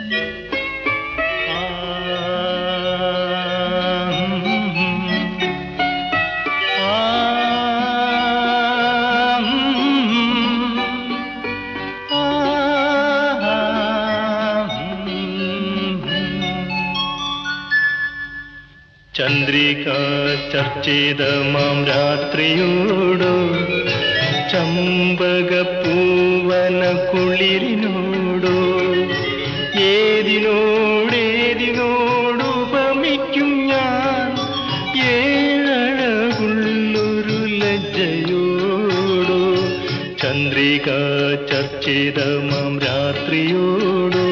ചന്ദ്രിക ചർച്ചിത മാം രാത്രിയോടോ ചമ്പക പൂവന കുളിരിനോടോ ഏതിനോടേതിനോടുപമിക്കും ഞാൻ ഏഴകുള്ളൊരു ലജ്ജയോടോ ചന്ദ്രിക ചർച്ചിത മാം രാത്രിയോടോ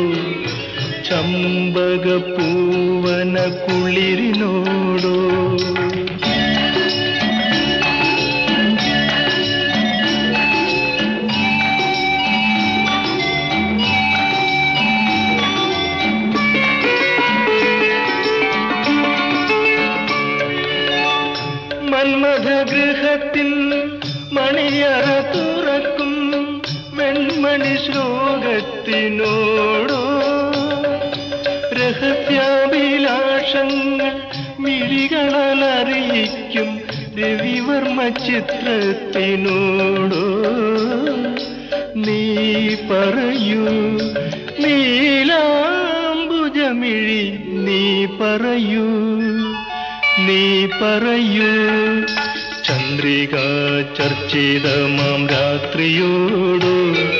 ചമ്പക പൂവന കുളിരിനോടോ മന്മഥഗൃഹത്തിൽ മണിയറ തുറക്കും വെൺമണി ശ്ലോകത്തിനോടോ രഹസ്യാഭിലാഷങ്ങൾ മിഴികളറിയിക്കും രവിവർമ്മ ചിത്രത്തിനോടോ നീ പറയൂ നീലാംബുജമിഴി നീ പറയൂ നീ പറയൂ ചന്ദ്രിക ചർച്ചിതമാം രാത്രിയോടോ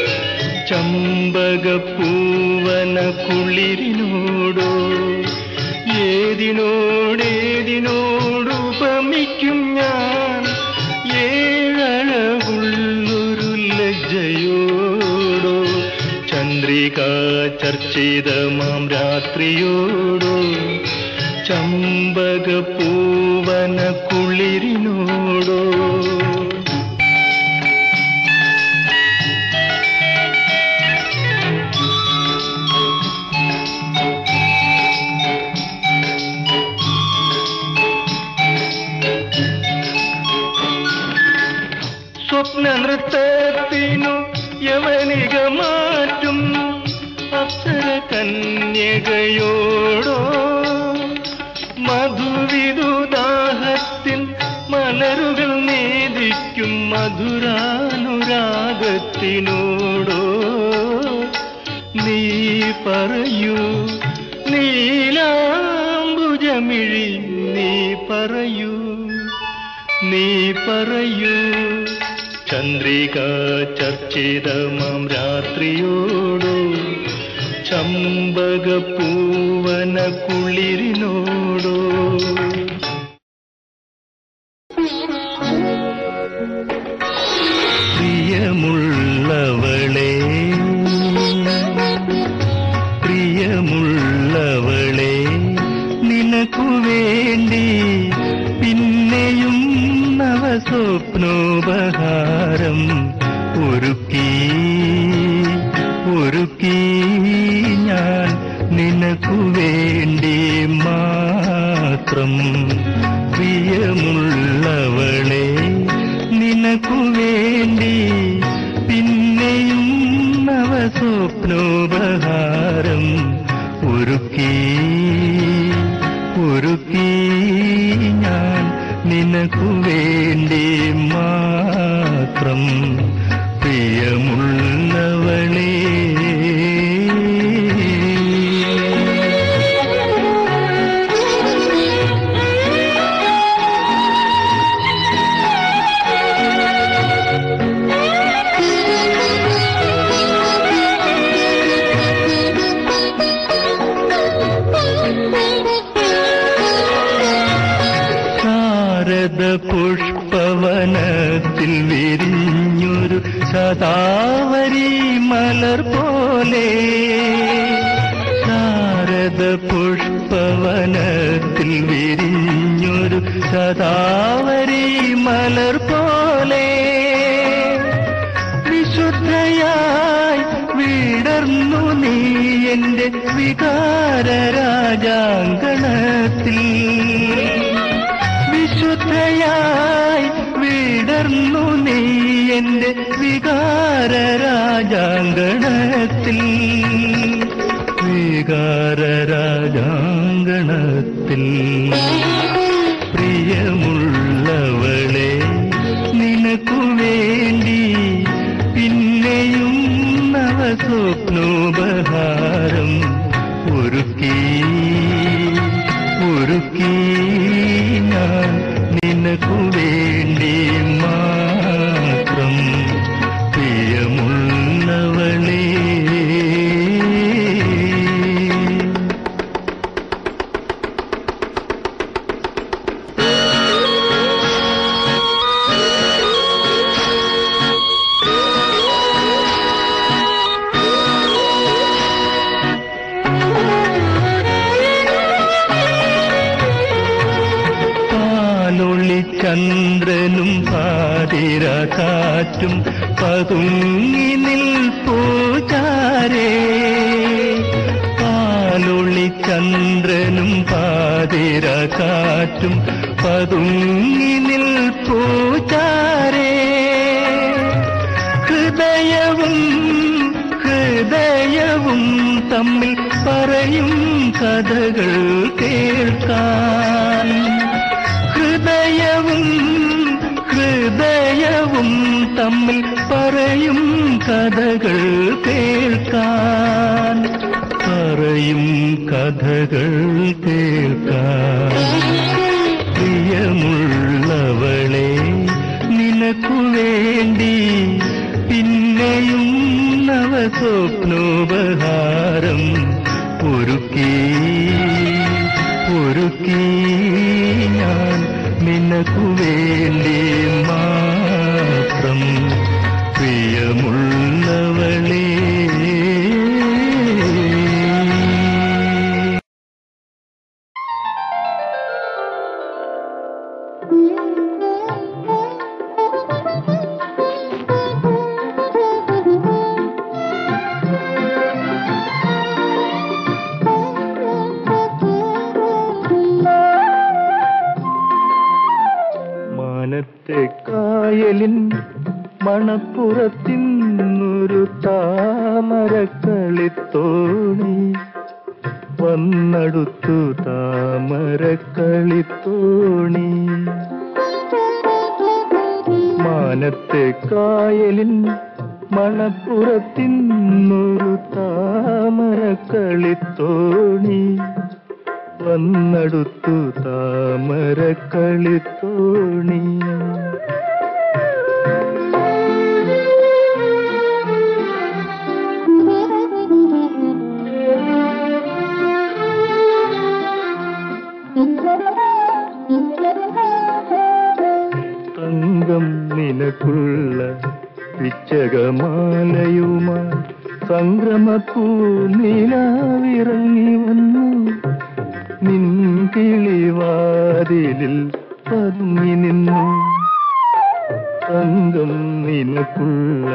ചമ്പക പൂവന കുളിരിനോടോ ഏതിനോടേതിനോടുപമിക്കും ഞാൻ ഏഴകുള്ളൊരു ലജ്ജയോടോ ചന്ദ്രിക ചർച്ചിതമാം രാത്രിയോടോ ചമ്പക പൂവന കുളിരിനോടോ സ്വപ്ന നൃത്തത്തിനു യവനിക മാറ്റും അപ്സര കന്യകയോടോ മധുവിദുദാഹത്തിൽ മലരുകൾ നേദിക്കും മധുരാനുരാഗത്തിനോടോ നീ പറയൂ നീലാംബുജമിഴി നീ പറയൂ നീ പറയൂ ചന്ദ്രിക ചർച്ചിതമാം രാത്രിയോടോ ചമ്പക പൂവന കുളിരിനോടോ പ്രിയമുള്ളവളെ പ്രിയമുള്ളവളെ നിനക്കു വേണ്ടി പിന്നെയും നവസ്വപ്നോപഹാരം ഒരുക്കി ഒരുക്കി ഞാൻ നിനക്കു വേണ്ടി മാത്രം പ്രിയമുള്ളവളെ നിനക്കു വേണ്ടി പിന്നെയും നവസ്വപ്നോപഹാരം ഒരുക്കി ഒരുക്കി ഞാൻ നിനക്കു വേണ്ടി മാത്രം പ്രിയമുള്ളവളേ ശാരദ പുഷ്പവനത്തിൽ വിരിഞ്ഞൊരു ശതാവരി മലർ പോലെ ശാരദ പുഷ്പവനത്തിൽ വിരിഞ്ഞൊരു ശതാവരി മലർ പോലെ വിശുദ്ധയായി വിടർന്നു നീ എന്റെ വികാര രാജാങ്കണത്തിൽ വിശുദ്ധയായി വിടർന്നു നീ എന്റെ വികാര രാജാങ്കണത്തിൽ വികാരരാഗാങ്കണത്തിൽ പ്രിയമുള്ളവളെ നിനക്കു വേണ്ടി പിന്നെയും നവസ്വപ്നോപഹാരം ഒരുക്കി ഒരുക്കി ഞാൻ നിനക്കു വേണ്ടി മാത്രം പ്രിയമുള്ളവളേ പാലൊളി ചന്ദ്രനും പാതിര കാറ്റും പതുങ്ങി നിൽപ്പൂചാരേ പാലൊളി ചന്ദ്രനും പാതിര കാറ്റും പതുങ്ങി നിൽപ്പൂചാരേ ഹൃദയവും ഹൃദയവും തമ്മിൽ പറയും കഥകൾ കേൾക്കാൻ ഹൃദയവും ഹൃദയവും തമ്മിൽ പറയും കഥകൾ കേൾക്കാൻ പറയും കഥകൾ കേൾക്കാൻ പ്രിയമുള്ളവളെ നിനക്കു വേണ്ടി പിന്നെയും നവസ്വപ്നോപഹാരം ഒരുക്കി ഒരുക്കി ഞാൻ നിനക്കു വേണ്ടി മാത്രം പ്രിയമുള്ളവളേ മാനത്തെ കായലിൻ മണപ്പുറത്തിന്നൊരു താമരക്കളിത്തോണി വന്നടുത്തു താമരക്കളിത്തോണി മാനത്തെ കായലിൻ മണപ്പുറത്തിന്നൊരു താമരക്കളിത്തോണി വന്നടുത്തു താമരക്കളിത്തോണി തങ്കം നിനക്കുള്ള പിച്ചകമാലയുമായി സംക്രമപ്പൂ നിലാവിറങ്ങി വന്നു നിൻ കിളിവാതിലിൽ പതുങ്ങി നിന്നു തങ്കം നിനക്കുള്ള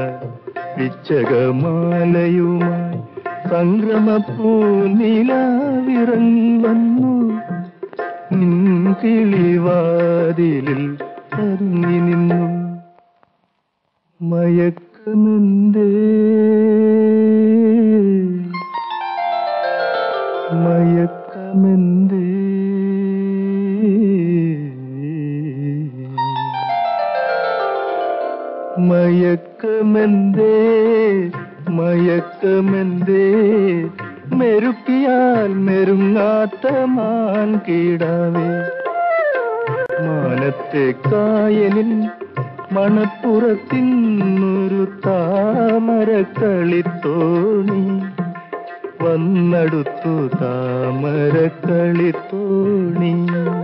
പിച്ചകമാലയുമായി സംക്രമപ്പൂ നിലാവിറങ്ങി വന്നു നിൻ കിളിവാതിലിൽ പതുങ്ങി നിന്നു മയക്കമെന്തേ മയക്കമെന്തേ മയക്കമെന്തേ മയക്കമെന്തേ മെരുക്കിയാൽ മെരുങ്ങാത്ത മാൻ കീടാവേ മാനത്തെ കായലിൽ മണപ്പുറത്തിന്നൊരു താമരക്കളിത്തോണി വന്നടുത്തു താമരക്കളിത്തോണി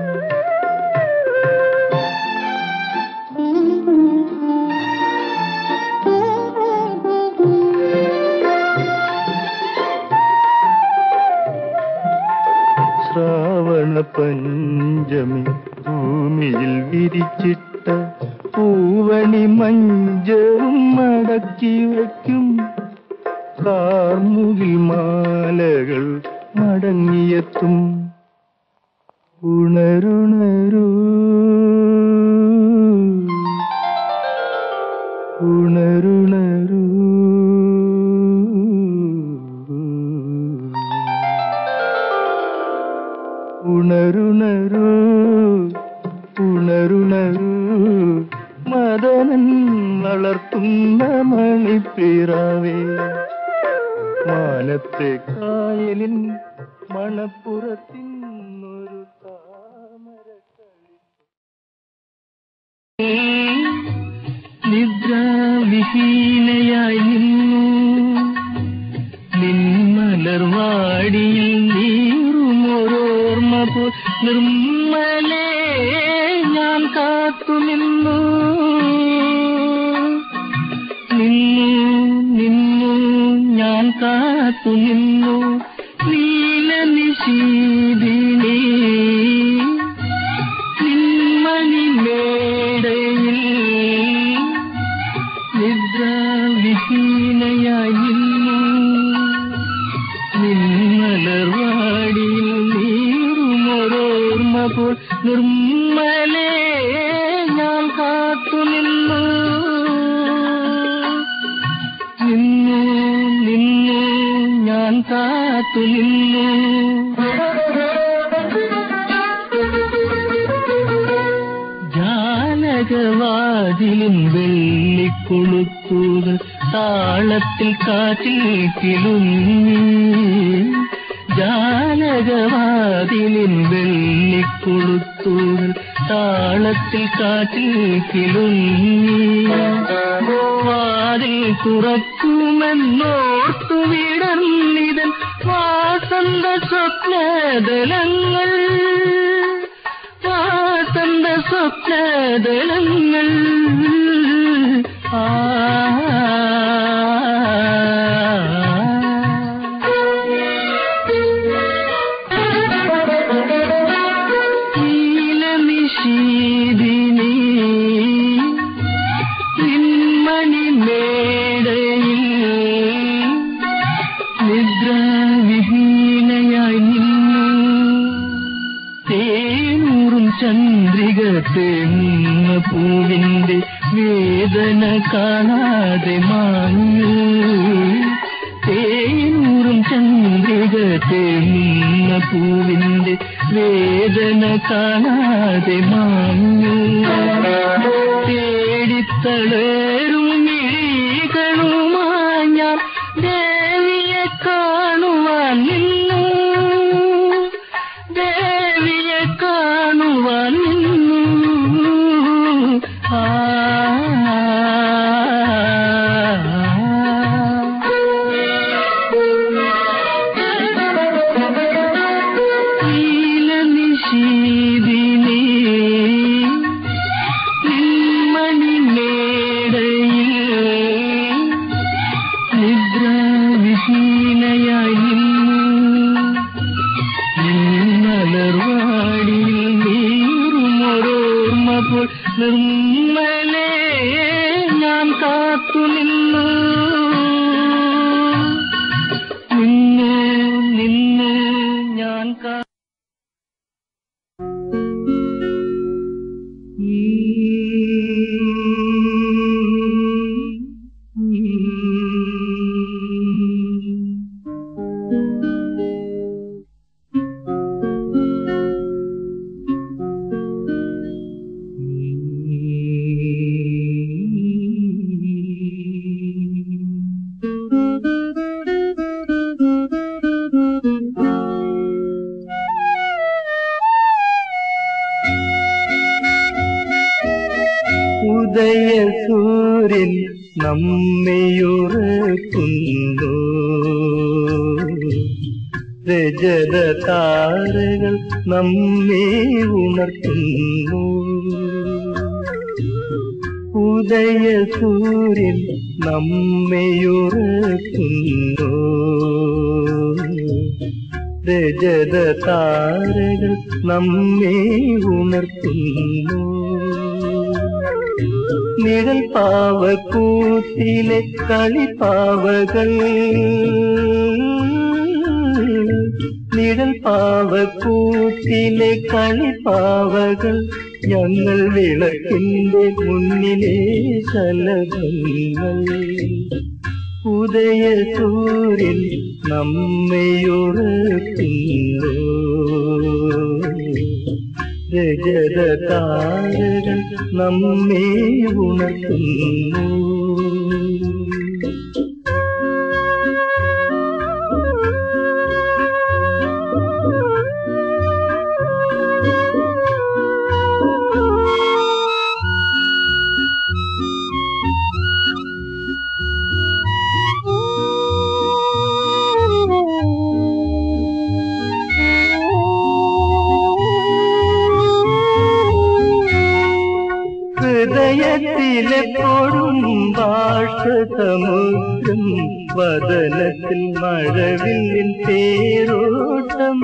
ശ്രാവണ പഞ്ചമി ഭൂമിയിൽ വിരിച്ചിട്ട പൂവണി മഞ്ചവും മടക്കി വയ്ക്കും കാർമുകിൽ മാലകൾ മടങ്ങിയെത്തും ഉണരുണരൂ ഉണരുണരൂ ഉണരുണരൂ ഉണരുണരൂ മദനൻ വളർത്തുന്ന മണിപ്പിറാവേ മാനത്തെ കായലിൻ മണപ്പുറത്തിന്നൊരു താമരക്കളി നിദ്രാവിഹീനയായി നിന്നു നിന്മലർവാടിയിൽ നീറുമൊരോർമ്മ പോ നിർമ്മലേ ഞാൻ കാത്തു നിന്നു നിന്നു നിന്നു ഞാൻ കാത്തു നിന്നു നീല നിശീതിനി നിന്മണി മേടയിൽ നിദ്രാവിഹീനയായി നിന്നു നിന്മലർവാടിയിൽ നീറുമൊരോർമ്മ പോൽ നിർമ്മലേ ഞാൻ കാത്തു നിന്നു നിന്നു നിന്നു ഞാൻ കാത്തു നിന്നു ജാലകവാതിലും വെള്ളിക്കൊളുത്തുകൾ താളത്തിൽ കാറ്റിൽ കിളുങ്ങി ജാലകവാതിലും വെള്ളിക്കൊളുത്തുകൾ താളത്തിൽ കാറ്റിൽ കിളുങ്ങി വാതിൽ തുറക്കുമെന്നോർത്തു വിടർന്നിതൻ വാസന്ത സ്വപ്നദലങ്ങൾ വാസന്ത സ്വപ്നദളങ്ങൾ ആ നീലനിശീതിനി നിന്മണി മേടയിൽ നിദ്രാവിഹീനയായി നിന്നു തേനൂറും ചന്ദ്രിക തേങ്ങുന്ന പൂവിന്റെ വേദന കാണാതെ മാഞ്ഞു തേനൂറും ചന്ദ്രിക തേങ്ങുന്ന പൂവിന്റെ വേദന കാണാതെ മാഞ്ഞു തേടിത്തളരും മിഴികളുമായി ഞാൻ ദേവിയെ കാണുവാൻ നിന്നു ദേവിയെ കാണുവാൻ നിന്നു ആ നീലനിശീതിനി നിന്മണി മേടയിൽ നിദ്രാവിഹീനയായി നിന്നു നിന്നലർവാടിയിൽ നീറുമൊരോർമ്മ പോൽ നിർമ്മലേ ഞാൻ കാത്തു നിന്നു നിന്നു നിന്നു ഞാൻ കാ ഉദയസൂര്യൻ നമ്മയുറക്കുന്നു രജത താരകൾ നമ്മെ ഉണർത്തുന്നു ഉദയസൂര്യൻ നമ്മയുറക്കുന്നു രജത താരകൾ നമ്മെ ഉണർത്തുന്നു നിഴൽ പാവക്കൂത്തിലെ കളിപ്പാവകൾ നിഴൽ പാവക്കൂത്തിലെ കളിപ്പാവകൾ ഞങ്ങൾ വിളക്കിന്റെ മുന്നിലെ ശലഭങ്ങൾ ഉദയസൂര്യൻ നമ്മയുറക്കുന്നു രജത താരകൾ നമ്മെ ഉണർത്തുന്നു ഹൃദയത്തിലെപ്പോഴും ബാഷ്പസമുദ്രം വദനത്തിൽ മഴവില്ലിൻ തേരോട്ടം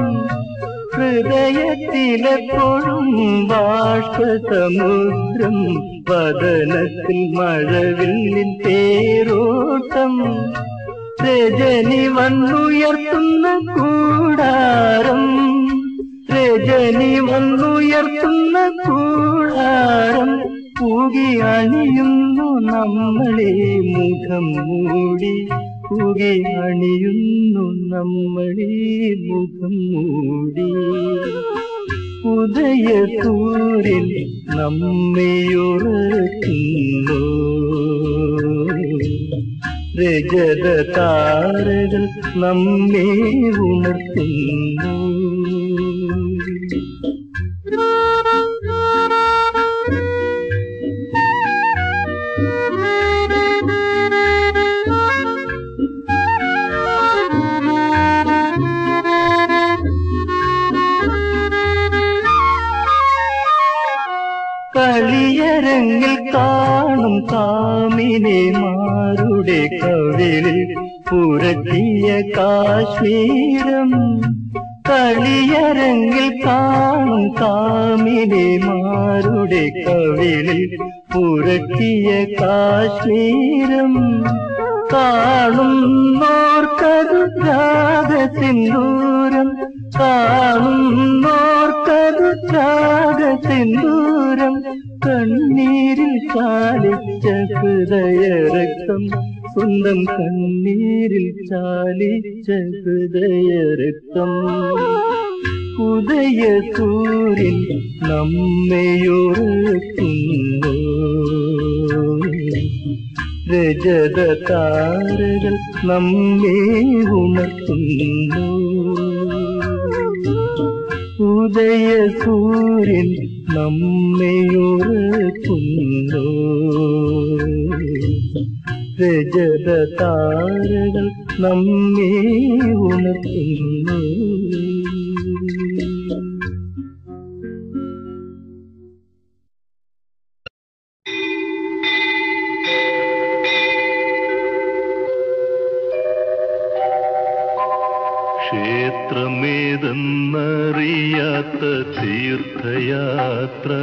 ഹൃദയത്തിലെപ്പോഴും ബാഷ്പസമുദ്രം വദനത്തിൽ മഴവില്ലിൻ തേരോട്ടം രജനി വന്നുയർത്തുന്ന കൂടാരം രജനി വന്നുയർത്തുന്ന കൂടാരം പൂകി അണിയുന്നു നമ്മളെ മുഖം മൂടി പൂകി അണിയുന്നു നമ്മളെ മുഖം മൂടി ഉദയ സൂര്യൻ നമ്മയുറക്കുന്നു രജത താരകൾ നമ്മെ ഉണർത്തുന്നു കളിയരങ്ങിൽ കാണും കാമിനിമാരുടെ കവിളിൽ പുരട്ടിയ കാശ്മീരം കളിയരങ്ങിൽ കാണും കാമിനിമാരുടെ കവിളിൽ പുരട്ടിയ കാശ്മീരം കാണുന്നോർക്കതു രാഗസിന്ദൂരം കാണുന്നോർക്കതു രാഗസിന്ദൂരം കണ്ണീരിൽ ചാലിച്ച ഹൃദയരക്തം സ്വന്തം കണ്ണീരിൽ ചാലിച്ച ഹൃദയരക്തം ഉദയ സൂര്യൻ നമ്മയോർക്കുന്നു രജത താരകൾ നമ്മെ ഉണർത്തുന്നു ഉദയ സൂര്യൻ നമ്മയോർക്കുന്നു രജത താരകൾ നമ്മെ ഉണർത്തുന്നു ക്ഷേത്രമേതെന്നറിയാത്ത തീർത്ഥയാത്ര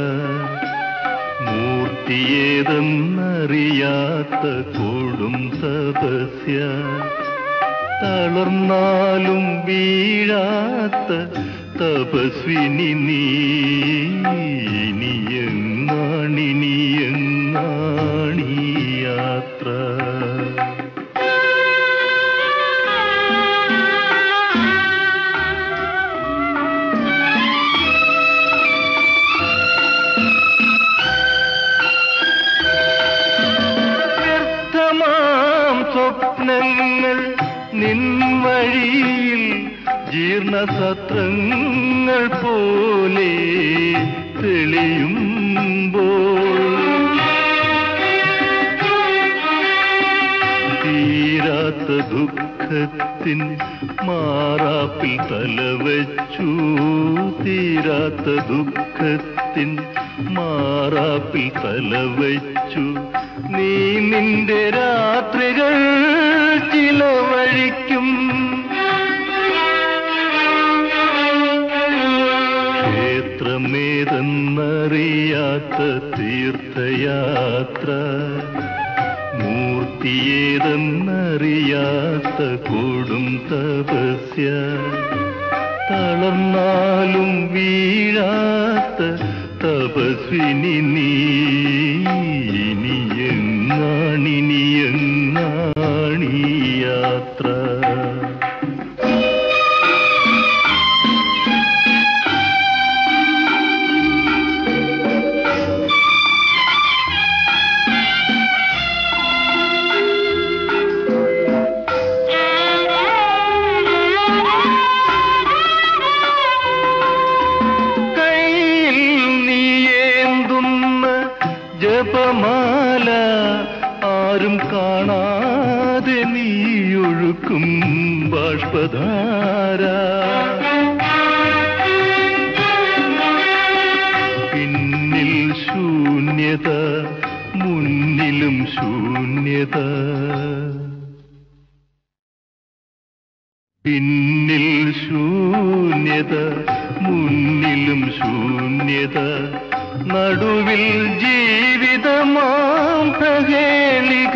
മൂർത്തിയേതെന്നറിയാത്ത കൊടും തപസ്യ തളർന്നാലും വീഴാത്ത തപസ്വിനി നീ ഇനിയെങ്ങാണിനിയെങ്ങാണീ യാത്ര വ്യർത്ഥമാം സ്വപ്നങ്ങൾ നിൻ വഴിയിൽ ജീർണസത്രങ്ങൾ പോലെ തെളിയുമ്പോൾ തീരാത്ത ദുഃഖത്തിൻ മാറാപ്പിൽ തലവച്ചു തീരാത്ത ദുഃഖത്തിൻ മാറാപ്പിൽ തലവച്ചു നീ നിന്റെ രാത്രികൾ ചിലവഴിക്കും ക്ഷേത്രമേതെന്നറിയാത്ത തീർത്ഥയാത്ര മൂർത്തിയേതെന്നറിയാത്ത കൊടും തപസ്യ തളർന്നാലും വീഴാത്ത തപസ്വിനി നീ ഇനിയെങ്ങാണിനിയെങ്ങാണീ യാത്ര ബാഷ്പധാര പിന്നിൽ ശൂന്യത മുന്നിലും ശൂന്യത പിന്നിൽ ശൂന്യത മുന്നിലും ശൂന്യത നടുവിൽ ജീവിതമാം പ്രഹേളിക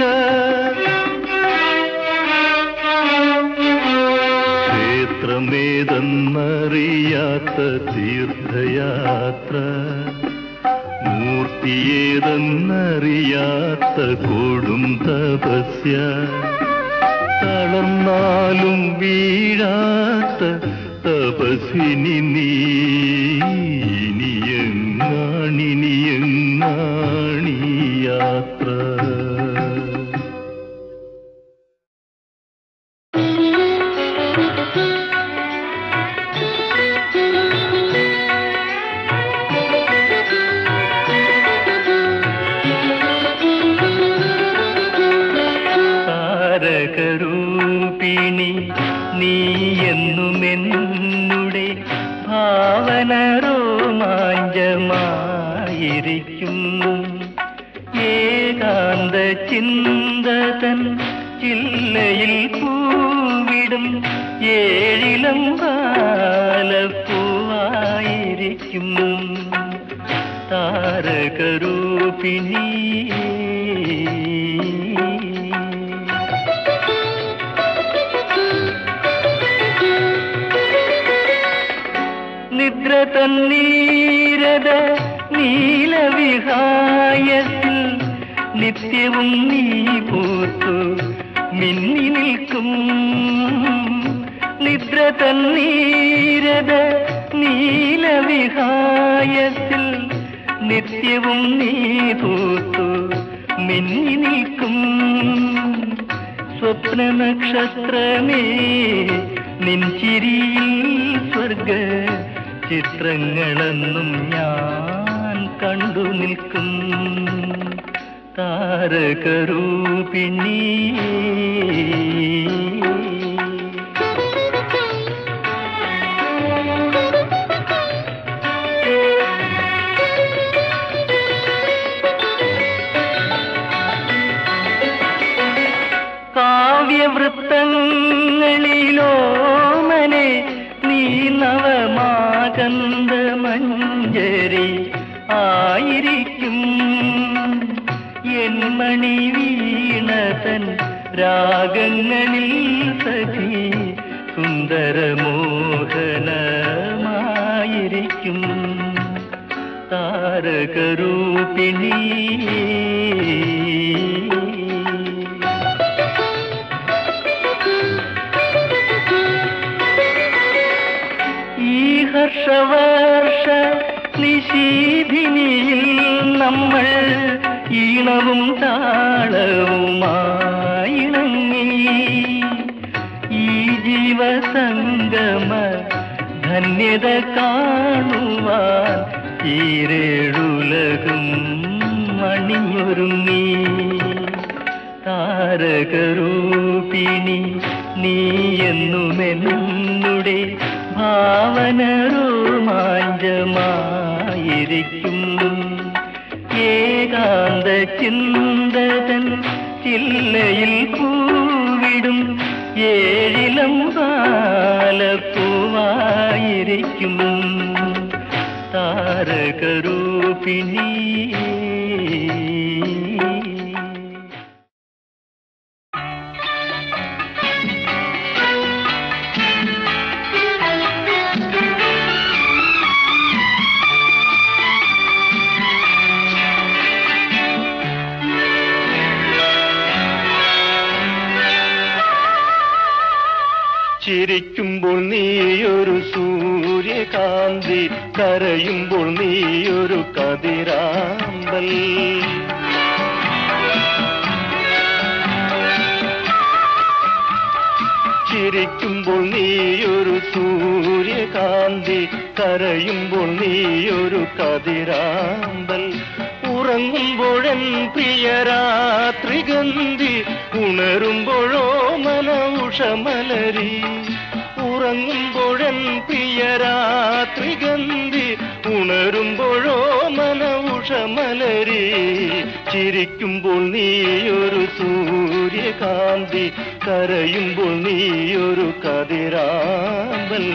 ക്ഷേത്രമേതെന്നറിയാത്ത തീർത്ഥയാത്ര മൂർത്തിയേതെന്നറിയാത്ത കൊടും തപസ്യ തളർന്നാലും വീഴാത്ത തപസ്വിനി നീ ഇനിയെങ്ങാണിനിയെങ്ങാണി യാത്ര താരകരൂപിണി നീ എന്നുമെന്നുടെ ഭാവന രോമാഞ്ചമായിരിക്കും ഏകാന്ത ചിന്തതൻ ചില്ലയിൽ പൂവിടും ഏഴിലം കാലപ്പൂവായിരിക്കും താരകരൂപിണി നിദ്ര തന്നീരത നീലവിഹായത്തിൽ നിത്യവും നീ പൂത്തു മിന്നി നിൽക്കും നിദ്ര തന്നീരത നീലവിഹായത്തിൽ നിത്യവും നീ പൂത്തു മിന്നി നിൽക്കും സ്വപ്ന നക്ഷത്രമേ നിൻചിരിയിൽ സ്വർഗ ചിത്രങ്ങളെന്നും ഞാൻ കണ്ടു നിൽക്കും താരകരൂപിണി കാവ്യവൃത്തങ്ങളിലോമനെ നീ നവമാകന്ത മഞ്ജരി ആയിരിക്കും എൻ മണി വീണതൻ രാഗങ്ങളിൽ സഖി സുന്ദരമോഹനമായിരിക്കും താരകരൂപിണി ഈ ഹർഷവർഷ നിശീധിനിയിൽ നമ്മൾ ഈണവും താളവുമായിണങ്ങി ഈ ജീവസംഗമ ധന്യത കാണുവാൻ ഈരേഴുലകും മണിഞ്ഞൊരുങ്ങി താരകരൂപിണി നീ എന്നുമെന്നുടെ ഭാവന രോമാഞ്ചമായിരിക്കും ഏകാന്ത ചിന്തതൻ ചില്ലയിൽ പൂവിടും ഏഴിലം കാലപ്പൂവായിരിക്കും താരകരൂപിണി ചിരിക്കുമ്പോൾ നീയൊരു സൂര്യകാന്തി കരയുമ്പോൾ നീയൊരു കതിരാമ്പൽ ചിരിക്കുമ്പോൾ നീയൊരു സൂര്യകാന്തി കരയുമ്പോൾ നീയൊരു കതിരാമ്പൽ ഉറങ്ങുമ്പോഴൻ പ്രിയരാത്രി ഗന്ധി ഉണരുമ്പോഴോ മന ഉഷമലരി ഉറങ്ങുമ്പോഴൻ പ്രിയരാത്രി ഗന്ധി ഉണരുമ്പോഴോ മന ഉഷമലരി ചിരിക്കുമ്പോൾ നീയൊരു സൂര്യകാന്തി കരയുമ്പോൾ നീയൊരു കതിരാമ്പൽ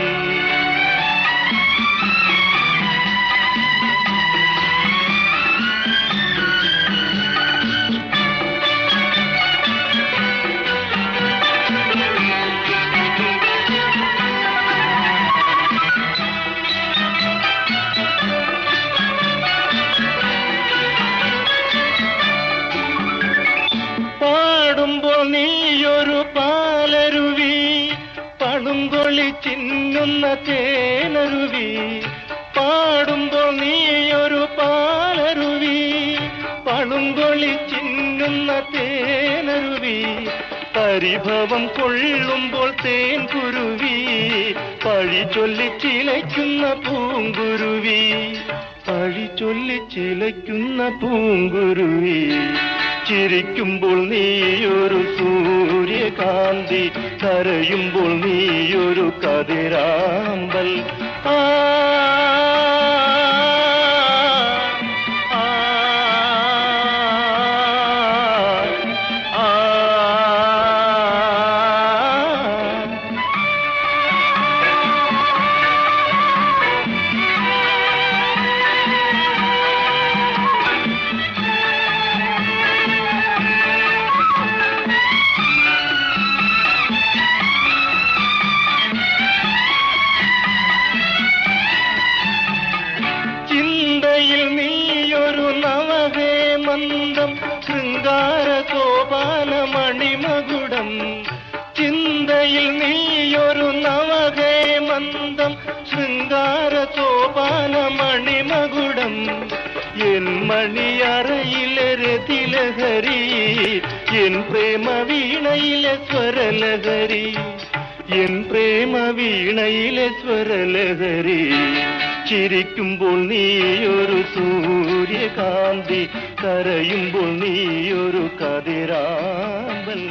പാടുമ്പോൾ നീയൊരു പാലരുവി പടുങ്കൊളി ചിന്നുന്ന തേനരുവി പാടുമ്പോൾ നീയൊരു പാലരുവി പളുങ്കൊളി ചിന്നുന്ന തേനരുവി പരിഭവം കൊള്ളുമ്പോൾ തേൻ കുരുവി പഴി ചൊല്ലി ചിലയ്ക്കുന്ന പൂങ്കുരുവി പഴി ചൊല്ലി ചിലയ്ക്കുന്ന പൂങ്കുരുവി ചിരിക്കുമ്പോൾ നീയൊരു സൂര്യകാന്തി കരയുമ്പോൾ നീയൊരു കതിരാമ്പൽ ആ ആ, ആ, ആ. ചിന്തയിൽ നീയൊരു നവഹേമന്തം ശൃംഗാര സോപാന മണിമകുടം ചിന്തയിൽ നീയൊരു നവഹേമന്തം ശൃംഗാര സോപാന മണിമകുടം എൻ മണിയറയിലെ രതിലഹരി എൻ പ്രേമ വീണയിലെ സ്വരലഹരി എൻ പ്രേമ വീണയിലെ സ്വരലഹരി ചിരിക്കുമ്പോൾ നീയൊരു സൂര്യകാന്തി കരയുമ്പോൾ നീയൊരു കതിരാമ്പൽ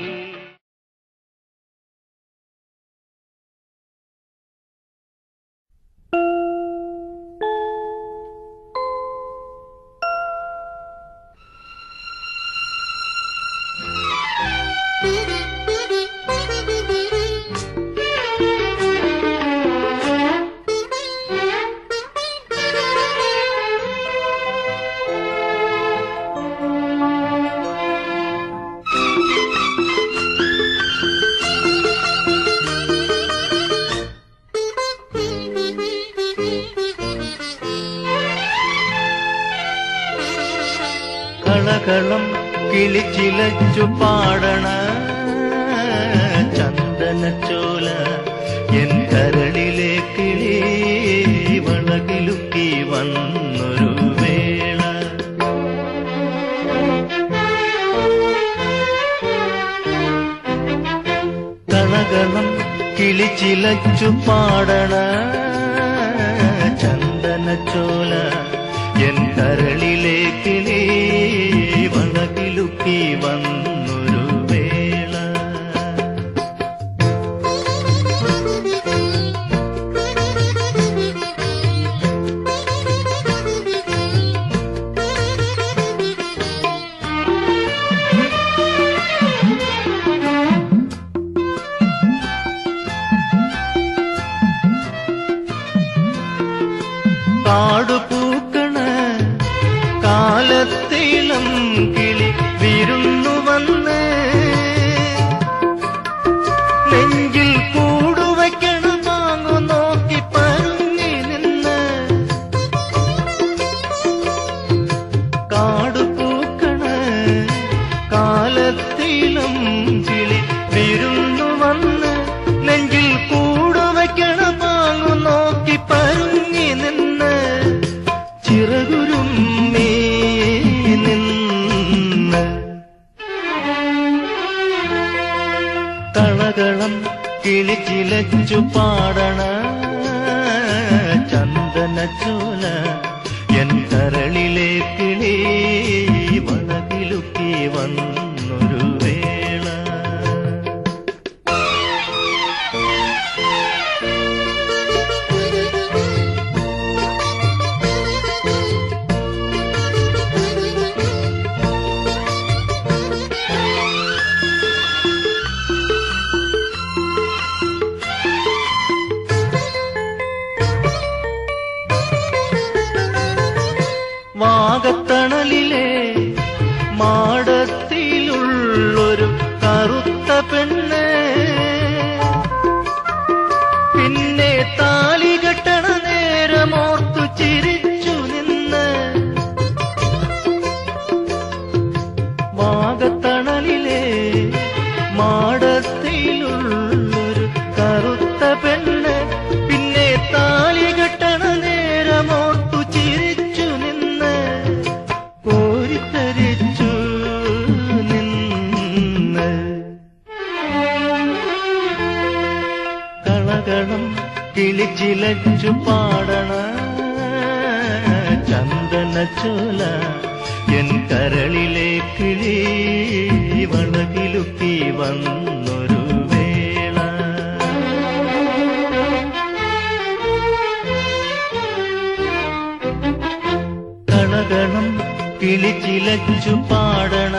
കളകളം കിളിച്ചിലച്ചു പാടണ ചന്ദനച്ചോല എൻ കരളിലെ കിളി വളകിലുക്കി വന്നൊരു വേള കളകളം കിളിച്ചിലച്ചു പാടണ ചന്ദനച്ചോല എൻ കരളിലെ കിളി വളകിലുക്കി വന്നൊരു വേള കാടുപൂക്കണ കാലത്തിളം കിളി വിരുന്നു വന്ന് നെഞ്ചിൽ കൂടുവയ്ക്കണ മാങ്ങു നോക്കി പരുങ്ങി നിന്ന് കാടുപൂക്കണ കാലത്തിളം കിളി വിരുന്നു വന്ന് നെഞ്ചിൽ കൂടുവയ്ക്കണ മാങ്ങു നോക്കി പരുങ്ങി നിന്ന് ചിറകുരുമ്മേ നിന്ന് കളകളം കിളിച്ചിലച്ചു പാടണ ചന്ദനച്ചോല എൻ കരളിലെ കിളി വന്നൊരു വേള വാഗത്തണലിലെ മാടത്തിലുള്ളൊരു കറുത്ത പെണ്ണ് പിന്നെ താലി കെട്ടണ നേരമോർത്തു ചിരിച്ചു നിന്ന് വാഗത്തണലിലെ മാടത്തിലുള്ളൊരു കറുത്ത പെണ്ണ് പിന്നെ താലി കെട്ടണ നേരമോർത്തു ചിരിച്ചു നിന്ന് കോരിത്തരിച്ചു നിന്ന് കളകളം കിളിച്ചിലച്ചു പാടണ ചന്ദന ചോല എൻ കരളിലെ കിളി വളകിലുക്കി വന്നൊരു വേള കളകണം കിളിച്ചിലച്ചു പാടണ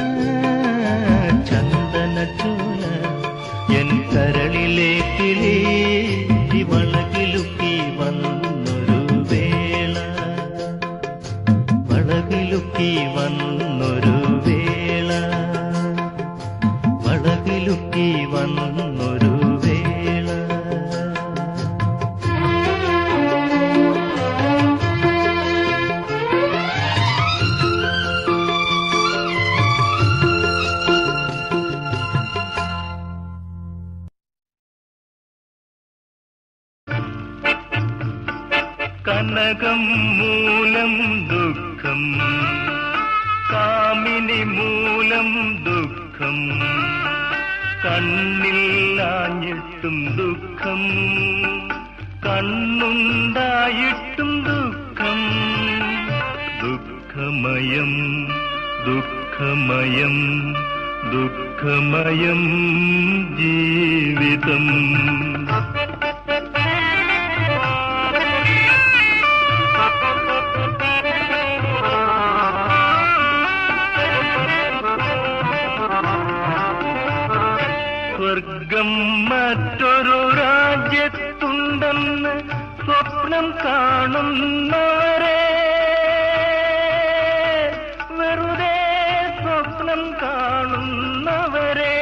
ചന്ദന ചോല എൻ കരളിലെ കിളി വളകിലുക്കി വന്നൊരു വേള വളകിലുക്കി വന്നൊരു വേള വളകിലുക്കി വന്നൊരു വേള കനകം മൂലം ദുഃഖം കാമിനി മൂലം ദുഃഖം കണ്ണില്ലാഞ്ഞിട്ടും ദുഃഖം കണ്ണുണ്ടായിട്ടും ദുഃഖം ദുഃഖമയം ദുഃഖമയം ദുഃഖമയം ജീവിതം സ്വർഗം മറ്റൊരു രാജ്യത്തുണ്ടെന്ന് സ്വപ്നം കാണുന്നവരെ വെറുതെ സ്വപ്നം കാണുന്നവരെ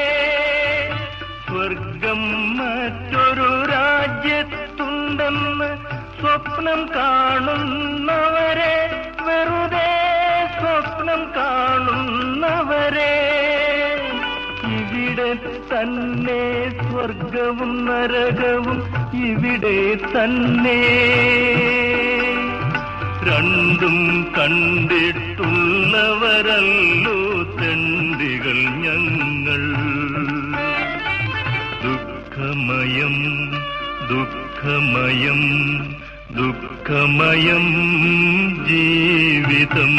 സ്വർഗം മറ്റൊരു രാജ്യത്തുണ്ടെന്ന് സ്വപ്നം കാണുന്നവരെ വെറുതെ സ്വപ്നം കാണുന്നവരെ ഇവിടെ തന്നെ സ്വർഗവും നരകവും ഇവിടെ തന്നെ രണ്ടും കണ്ടിട്ടുള്ളവരല്ലോ തെണ്ടികൾ ഞങ്ങൾ ദുഃഖമയം ദുഃഖമയം ദുഃഖമയം ജീവിതം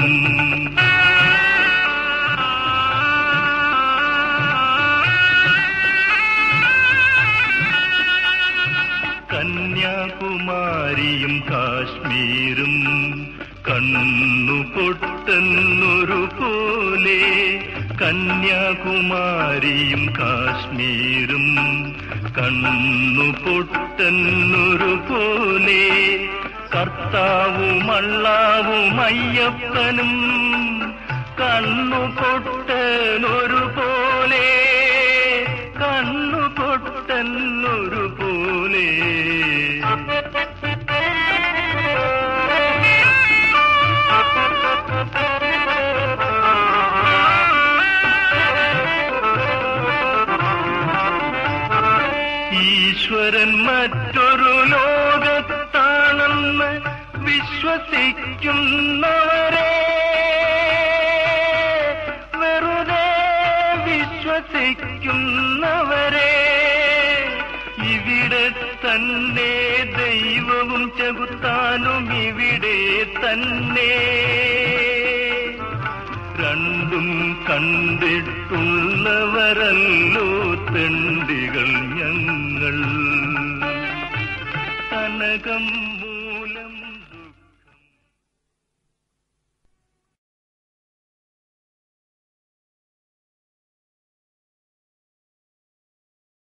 കന്യാകുമാരിയും കാശ്മീരും കണ്ണു പൊട്ടെന്നൊരു പോലെ കന്യാകുമാരിയും കാശ്മീരും കണ്ണു പൊട്ടെന്നൊരു പോലെ കർത്താവും അള്ളാവും അയ്യപ്പനും കണ്ണു പൊട്ടനൊരു പോലെ കണ്ണു പൊട്ടനൊരു പോലെ ഈശ്വരൻ മറ്റൊരു ലോകത്താണെന്ന് വിശ്വസിക്കുന്നവരെ വെറുതെ വിശ്വസിക്കുന്നവരെ ഇവിടെ തന്നെ ദൈവവും ചെകുത്താനും ഇവിടെ തന്നെ രണ്ടും കണ്ടിട്ടുള്ളവരല്ലോ തെണ്ടികൾ ഞങ്ങൾ കനകം